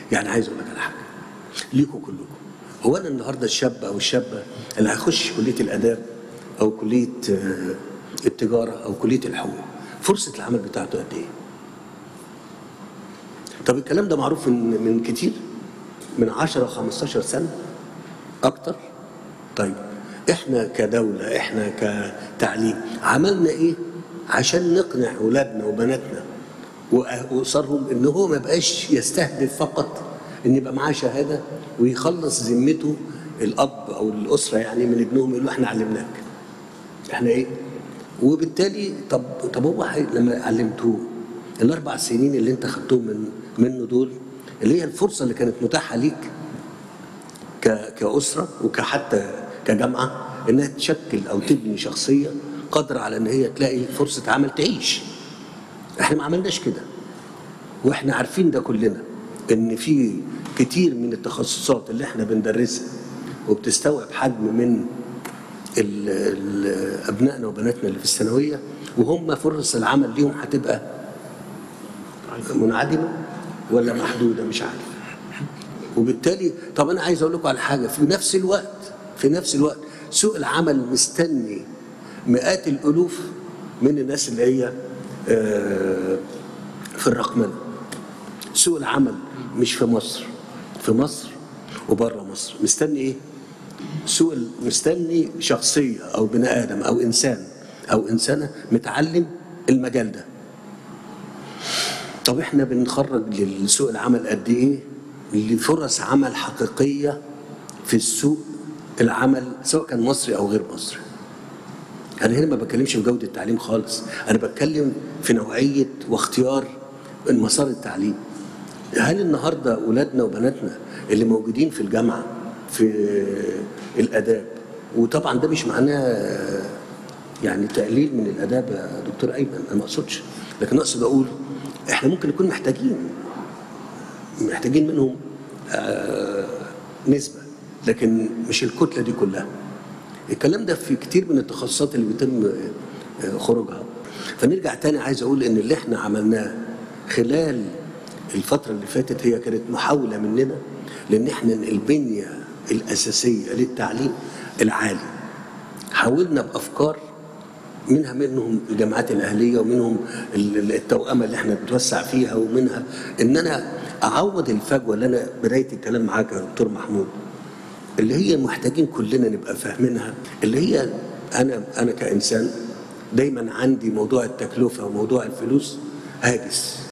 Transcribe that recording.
يعني عايز اقول لك على حاجه ليكوا كلكم هو انا النهارده الشاب او الشابه اللي هيخش كليه الاداب او كليه آه، التجاره او كليه الحقوق فرصه العمل بتاعته قد ايه؟ طب الكلام ده معروف من من كتير من 10 15 سنه اكتر طيب احنا كدوله احنا كتعليم عملنا ايه عشان نقنع اولادنا وبناتنا وأ- واسرهم ان هو ما بقاش يستهدف فقط ان يبقى معاه شهاده ويخلص ذمته الاب او الاسره يعني من ابنهم يقول له احنا علمناك احنا ايه وبالتالي طب طب هو حي- لما علمتوه الاربع سنين اللي انت خدتهم من منه دول اللي هي الفرصه اللي كانت متاحه ليك ك- كأسرة وكحتى كجامعة إنها تشكل أو تبني شخصية قادرة على إن هي تلاقي فرصة عمل تعيش. إحنا ما عملناش كده. وإحنا عارفين ده كلنا إن في كتير من التخصصات اللي إحنا بندرسها وبتستوعب حجم من ال- ال- أبنائنا وبناتنا اللي في الثانوية وهم فرص العمل ليهم هتبقى منعدمة ولا محدودة مش عارف. وبالتالي طب انا عايز اقول لكم على حاجه في نفس الوقت في نفس الوقت سوق العمل مستني مئات الالوف من الناس اللي هي آه، في الرقمنه سوق العمل مش في مصر في مصر وبره مصر مستني ايه سوق ال- مستني شخصيه او بني ادم او انسان او انسانه متعلم المجال ده طب احنا بنخرج لسوق العمل قد ايه لفرص عمل حقيقيه في السوق العمل سواء كان مصري او غير مصري انا هنا ما بتكلمش في جوده التعليم خالص انا بتكلم في نوعيه واختيار مسار التعليم هل النهارده اولادنا وبناتنا اللي موجودين في الجامعه في الاداب وطبعا ده مش معناه يعني تقليل من الاداب يا دكتور ايمن انا ما اقصدش لكن اقصد اقول احنا ممكن نكون محتاجين محتاجين منهم آه، نسبه لكن مش الكتله دي كلها الكلام ده في كتير من التخصصات اللي بيتم آه، خروجها فنرجع تاني عايز اقول ان اللي احنا عملناه خلال الفتره اللي فاتت هي كانت محاوله مننا لان احنا البنيه الاساسيه للتعليم العالي حاولنا بافكار منها منهم الجامعات الاهليه ومنهم ال- ال- التوأمه اللي احنا بنتوسع فيها ومنها ان انا اعوض الفجوه اللي انا بدايه الكلام معاك يا دكتور محمود اللي هي محتاجين كلنا نبقى فاهمينها اللي هي انا انا كانسان دايما عندي موضوع التكلفه وموضوع الفلوس هاجس